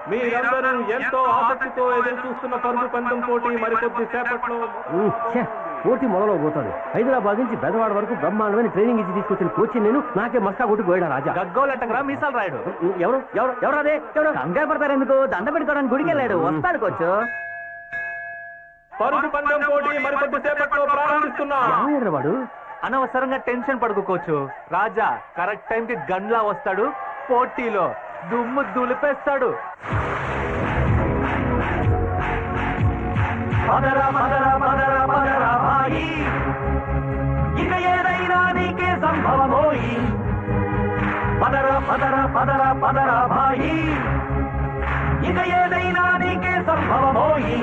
మీరందరూ ఎంతో ఆసక్తితో ఎదురు చూస్తున్న పరుగు పందెం పోటీ మరికొద్ది సేపట్లో ఉమ్, ఛే, పోటీ మొదలు పోతుంది హైదరాబాద్ నుంచి బెదవాడ వరకు బ్రహ్మాండమైన ట్రైనింగ్ ఇచ్చి తీసుకొచ్చిన కోచ్ నేను నాకే మస్కా కొట్టి పోయాడు రాజా గగ్గోలెట్టకరా మీసాలు రాయుడు ఎవరు ఎవరు ఎవరు అదే ఎవరు కంగారు పడతారు ఎందుకు దండ పెట్టుకోవడానికి గుడికి వెళ్ళాడు వస్తాడు కోచు పరుగు పందెం పోటీ మరికొద్ది సేపట్లో ప్రారంభిస్తున్నాం ఏమయ్యాడు వాడు అనవసరంగా టెన్షన్ పడుకోవచ్చు రాజా కరెక్ట్ టైం కి గన్లా వస్తాడు పోటీలో దుమ్ము దులిపేస్తాడు పదరా పదరా పదరా పదరా భాయి ఇక ఏదైనా నీకే సంభవమోయి పదరా పదరా పదరా పదరా భాయి ఇక ఏదైనా నీకే సంభవమోయి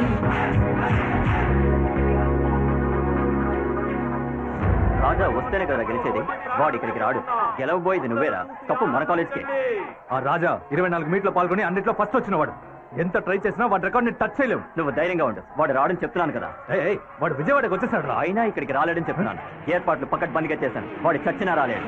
రాజా వస్తేనే కదా గెలిచేది వాడు ఇక్కడికి రాడు గెలవబోయేది నువ్వేరా తప్పు మన కాలేజ్కే ఆ రాజా ఇరవై నాలుగు మీట్లో పాల్గొని అన్నిట్లో ఫస్ట్ వచ్చినవాడు ఎంత ట్రై చేసినా వాడి రికార్డ్ ని టచ్ చేయలేము నువ్వు ధైర్యంగా ఉండు వాడు రాడని చెప్తున్నాను కదా ఏయ్, ఏయ్, వాడు విజయవాడకి వచ్చేసాడు రా అయినా ఇక్కడికి రాలేడని చెప్తున్నాను ఏర్పాట్లు పక్కన బందిగా చేశాను వాడు చచ్చినా రాలేడు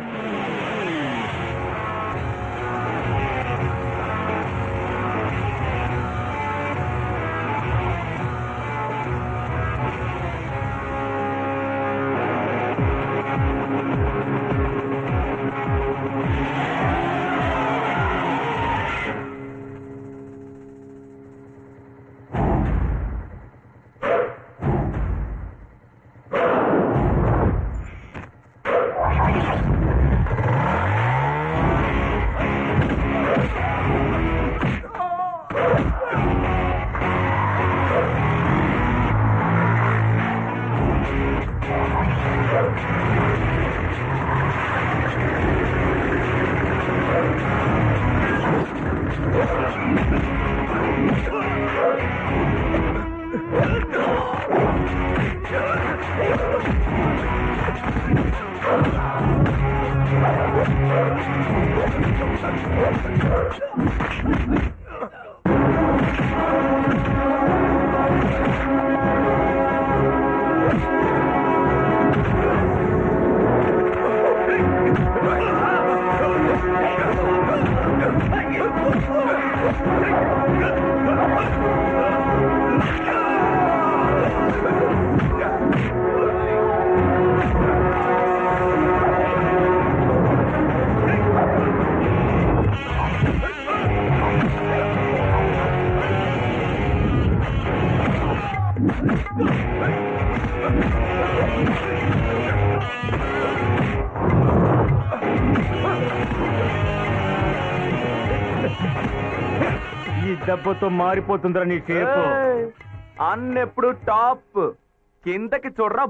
ఈ దెబ్బతో మారిపోతుందిరా నీ షేప్ అన్నెప్పుడు టాప్ కిందకి చూడరా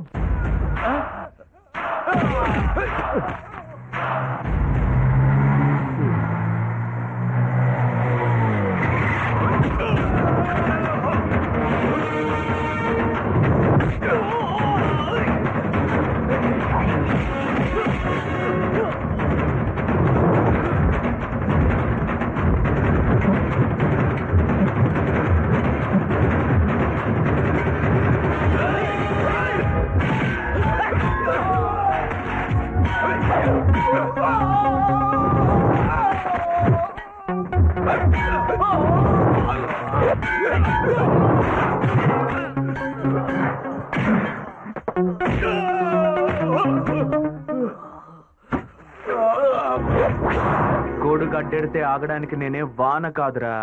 కోడు గడ్డెడితే ఆగడానికి నేనే వాన కాదురా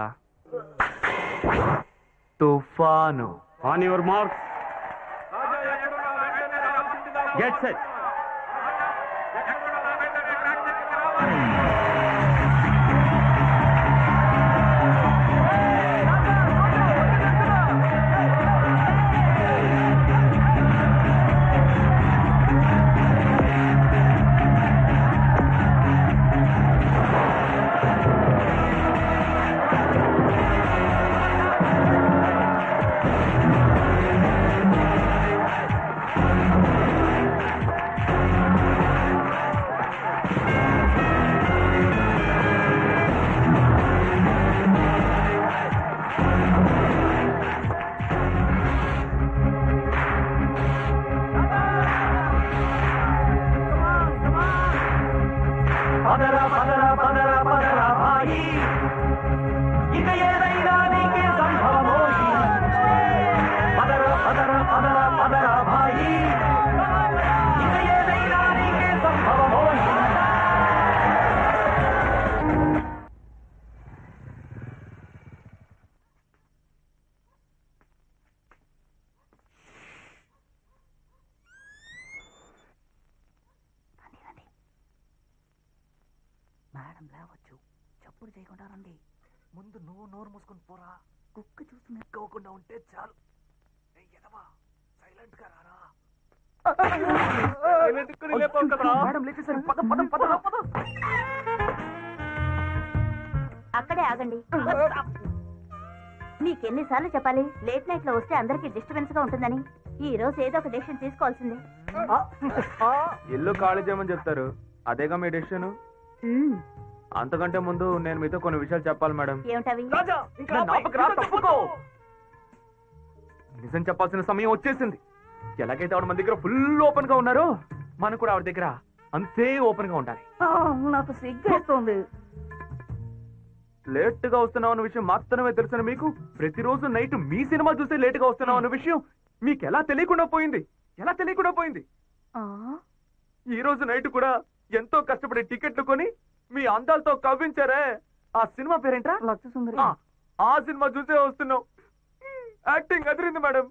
తుఫాను on your mark get set పదరా పదరా పదరా పదరా భాయి ఇక ఏదైనా మేడం లేవచ్చు చప్పుడు చేయకుండా రండి ముందు నువ్వు నోరు మూసుకొని పోరా కుక్క చూసి మెక్కవకుండా ఉంటే చాలు ఏయ్, ఎదవా సైలెంట్ గా రారా మేడం లేచేసారు పద పద పద పద అక్కడే ఆగండి మీకెన్నిసార్లు చెప్పాలి లేట్ నైట్ లో వస్తే అందరికి డిస్టర్బెన్స్ గా ఉంటుందని ఈ రోజు ఏదో ఒక డెసిషన్ తీసుకోవాల్సిందే ఇల్లు ఖాళీ చేయమని చెప్తారు అదేగా మీ డెసిషన్ మ్మ్. అంతకంటే ముందు నేను మీతో కొన్ని విషయాలు చెప్పాలి మేడం ఏమిటవి రాజా నన్ను ఆపకురా, తప్పుకో. నిజం చెప్పాల్సిన సమయం వచ్చేసింది ఎలాగైతే ఆవిడ మన దగ్గర ఫుల్ ఓపెన్ గా ఉన్నారో మనం కూడా ఆవిడ దగ్గర అంతే ఓపెన్ గా ఉండాలి నాకు సిగ్గేస్తుంది లేట్ గా వస్తున్నావు అన్న విషయం మాత్రమే తెలిసిన మీకు ప్రతిరోజు నైట్ మీ సినిమా చూస్తే లేట్ గా వస్తున్నావు అన్న విషయం మీకు ఎలా తెలియకుండా పోయింది ఎలా తెలియకుండా పోయింది ఈ రోజు నైట్ కూడా ఎంతో కష్టపడి టికెట్లు కొని మీ అందాలతో కవ్వించారే ఆ సినిమా పేరేంట్రా ఆ, ఆ సినిమా చూసే వస్తున్నావు యాక్టింగ్ అదిరింది మేడం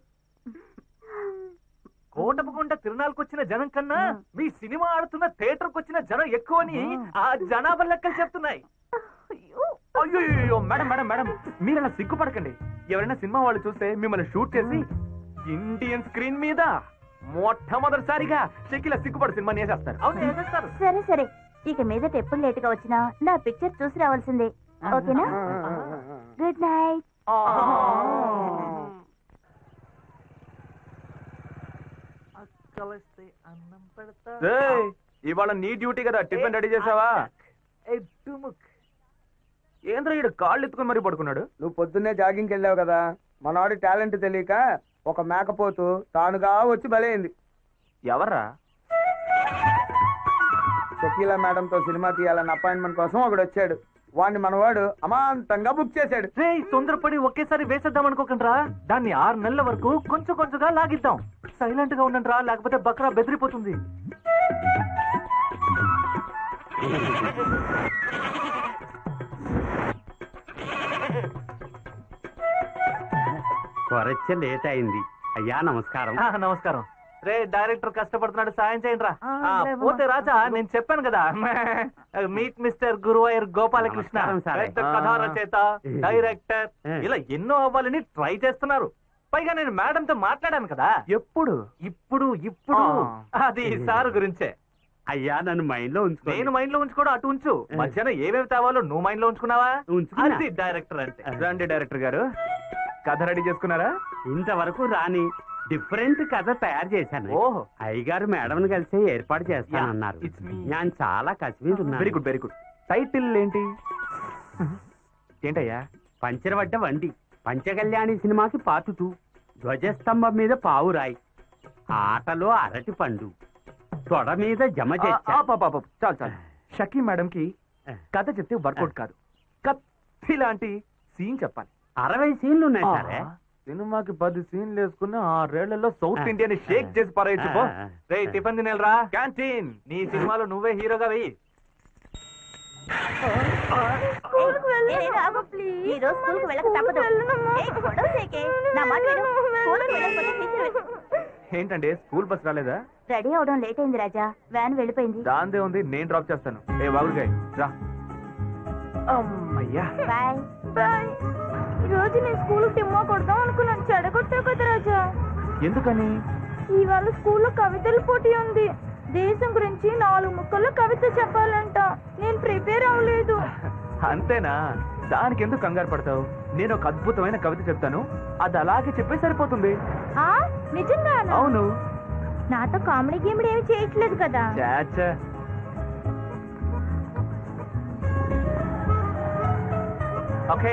కోటపకొండ తిరునాళ్ళకి వచ్చిన జనం కన్నా మీ సినిమా ఆడుతున్న థియేటర్కి వచ్చిన జనం ఎక్కువని ఆ జనాభా లెక్కలు చెప్తున్నాయి అయ్యో మేడం మేడం మేడం మీరు అలా సిగ్గుపడకండి ఎవరైనా సినిమా వాళ్ళు చూస్తే మిమ్మల్ని షూట్ చేసి ఇండియన్ స్క్రీన్ మీద మొట్టమొదటిసారిగా షకిల సిగ్గుపడి సినిమా వేసేస్తారు అవును వేసేస్తారు సరే సరే ఇక మీదట ఎప్పుడు లేట్ గా వచ్చినా నా పిక్చర్ చూసి రావాల్సిందే ఓకేనా గుడ్ నైట్ అక్కలిస్తే అన్నం పెడతా ఏయ్, ఇవాళ నీ డ్యూటీ కదా టిఫిన్ రెడీ చేసావా ఏ డుముక్. ఏంద్ర ఈడు కాళ్ళు ఎత్తుకొని మరీ పడుకున్నాడు నువ్వు పొద్దున్నే జాగింగ్కి వెళ్ళావు కదా మనవాడి టాలెంట్ తెలియక ఒక మేకపోతు తానుగా వచ్చి బలైంది ఎవర్రా షకీలా మేడంతో సినిమా తీయాలన్న అపాయింట్మెంట్ కోసం ఒకడు వచ్చాడు వాడిని మనవాడు అమాంతంగా బుక్ చేశాడు రేయ్ తొందరపడి ఒకేసారి వేసేద్దాం అనుకోకండిరా దాన్ని ఆరు నెలల వరకు కొంచెం కొంచెంగా లాగిద్దాం సైలెంట్ గా ఉండండి రా లేకపోతే బక్రా బెదిరిపోతుంది కొరచ్చ లేట్ అయింది అయ్యా నమస్కారం ఆ, నమస్కారం రే డైరెక్టర్ కష్టపడుతున్నాడు సాయం చేయండి రా పోతే రాజా నేను చెప్పాను కదా మీట్ మిస్టర్ గురువాయూర్ గోపాలకృష్ణ నమస్కారం సార్. పెద్ద కథా రచయిత డైరెక్టర్ ఇలా ఎన్నో అవ్వాలని ట్రై చేస్తున్నారు పైగా నేను మేడం తో మాట్లాడాను కదా ఎప్పుడు ఇప్పుడు ఇప్పుడు ఆ. అది సార్ గురించే అయ్యా నన్ను మైండ్ లో ఉంచుకో నేను మైండ్ లో ఉంచుకోవడం అటు ఉంచు మధ్యాహ్నం ఏమేమి తేవాలో నువ్వు మైండ్ లో ఉంచుకున్నావా ఉంచుకున్నా. అది డైరెక్టర్ అంటే రండి డైరెక్టర్ గారు కథ రెడీ చేసుకున్నారా ఇంతవరకు రాని డిఫరెంట్ కథ తయారు చేశాను ఓహో అయ్యగారు మేడం కలిసి ఏర్పాటు చేస్తానన్నారు Yeah, it's me. నేను చాలా కసి మీద ఉన్నాను. Very good very good title ఏంటి ఏంటయ్యా పంచరవడ్డ వండి పంచకళ్యాణి సినిమాకి పార్ట్ టూ ధ్వజస్తంభం మీద పావురాయి ఆటలో అరటి పండు తొడ మీద జమ ఆ, చేశా. ఆ, పాప, పాప, చాలు చాలు షకీ మేడం కి కథ చెప్తే వర్కౌట్ కాదు కత్తి లాంటి సీన్ చెప్పాలి అరవై సీన్లు ఉన్నాయి సరే ఆ, సినిమాకి పది సీన్లు వేసుకున్న ఆరేళ్లలో సౌత్ ఆ. ఇండియాని షేక్ చేసి పారేయచ్చు పో. ఆ. రే టిఫిన్ తినేలరా క్యాంటీన్ నీ సినిమాలో నువ్వే హీరోగా వెయ్యి ఈ రోజు స్కూల్ కి వెళ్ళక తప్పదు ఏయ్, గొడవ చేయకే. నా మాట విను. స్కూల్ కి వెళ్ళకపోతే టీచర్ వేసి- ఏంటండి స్కూల్ బస్ రాలేదా రెడీ అవడం లేట్ అయింది రాజా వ్యాన్ వెళ్ళిపోయింది దాందే ఉంది నేను డ్రాప్ చేస్తాను ఏ వాగుడుగాయ్ రా అమ్మయ్యా బాయ్ బాయ్ ఈ రోజు నేను స్కూల్ టిమ్మా కొడదాం అనుకున్నాను చెడగొట్టావు కదా రాజా ఎందుకని ఇవాళ స్కూల్లో కవితల పోటీ ఉంది దేశం గురించి నాలుగు ముక్కల్లో కవిత చెప్పాలంట నేను ప్రిపేర్ అవ్వలేదు అంతేనా దానికి ఎందుకు కంగారు పడతావు నేను ఒక అద్భుతమైన కవిత చెప్తాను అది అలాగే చెప్పే సరిపోతుంది ఆ నిజంగా అవును నాతో కామెడీ గేమ్లు ఏమి చేయట్లేదు కదా చాచా ఓకే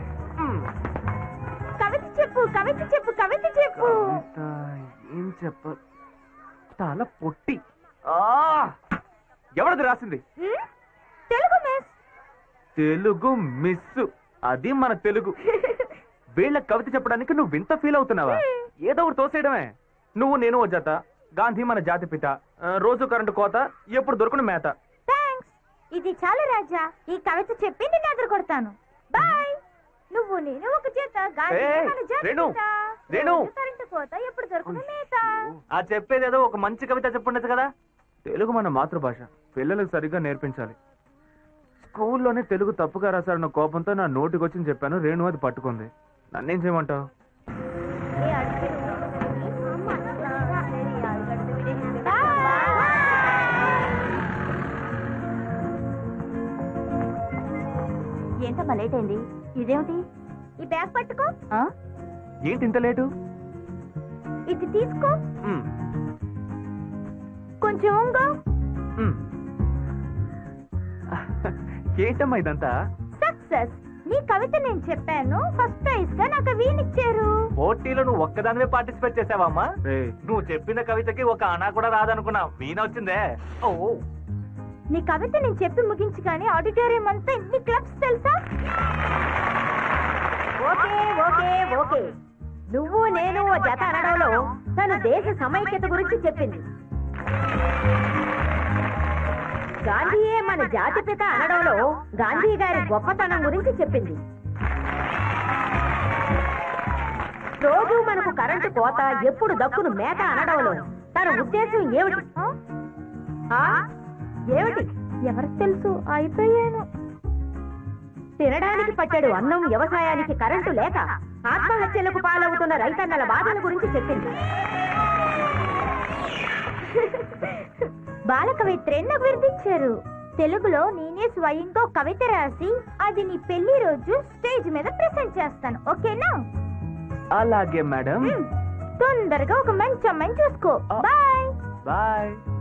కవిత చెప్పు కవిత చెప్పు కవిత చెప్పు కవిత ఏం చెప్ప తల పొట్టి ఆ ఎవరిది రాసింది ఉమ్, తెలుగు మిస్ తెలుగు మిస్ అది మన తెలుగు వీళ్ళ కవిత చెప్పడానికి నువ్వు వింత ఫీల్ అవుతున్నావా ఏదో ఒకటి తోసేయడమే నువ్వు నేను ఓ జత గాంధీ మన జాతి పిత ఆ, రోజు కరెంటు కోత ఎప్పుడు దొరకను మేత థ్యాంక్స్ ఇది చాలా రాజా ఈ కవిత చెప్పి నేను ఎదురు కొడతాను బాయ్ నువ్వు నేను ఒక చేత గాంధీ ఏయ్, మన జాతి రేణు, పిత. రేణు. రోజు కరెంటు కోత ఎప్పుడు దొరకను మేత ఆ చెప్పేదేదో ఒక మంచి కవిత చెప్పుండదు కదా తెలుగు మన మాతృభాష పిల్లలకు సరిగ్గా నేర్పించాలి స్కూల్లోనే తెలుగు తప్పుగా రాశారన్న కోపంతో నా నోటికి వచ్చి చెప్పాను రేణు అది పట్టుకుంది నన్నేం చేయమంటావు ఏంటమ్మా లేట్ అయింది ఇదేమిటి ఈ బ్యాగ్ పట్టుకో ఏంటి ఇంత లేటు ఇది తీసుకో మ్, కొంచెం ఉంగో. మ్. ఏంటమ్మా ఇదంతా సక్సెస్ నీ కవిత నేను చెప్పాను ఫస్ట్ ప్రైజ్ గా నాకు వీనిచ్చారు పోటీలో నువ్వు ఒక్కదానివే పార్టిసిపేట్ చేసావమ్మా రే నువ్వు చెప్పిన కవితకి ఒక అనా కూడా రాదనుకున్నా వీణ వచ్చిందే ఓ నీ కవిత నేను చెప్పి ముగించి కానీ ఆడిటోరియం అంతా ఎన్ని క్లబ్స్ తెలుసా ఓకే ఓకే ఓకే నువ్వు నేను ఓ జత అనడంలో తను దేశ సమైక్యత గురించి చెప్పింది గాంధీయే మన జాతిపిత అనడంలో గాంధీ గారి గొప్పతనం గురించి చెప్పింది రోజు మనకు కరెంటు కోత ఎప్పుడు దక్కును మేత అనడంలో తన ఉద్దేశం ఏమిటి ఆ? ఏమిటి ఎవరికి తెలుసు అయిపోయాను తినడానికి పట్టెడు అన్నం వ్యవసాయానికి కరెంటు లేక ఆత్మహత్యలకు పాలవుతున్న రైతన్నల బాధల గురించి చెప్పింది బాల కవిత్రే నాకు వినిపించారు తెలుగులో నేనే స్వయంగా ఒక కవిత రాసి అది నీ పెళ్లి రోజు స్టేజ్ మీద ప్రెసెంట్ చేస్తాను ఓకేనా అలాగే మేడం తొందరగా ఒక మంచి అమ్మాయిని చూసుకో బాయ్ బాయ్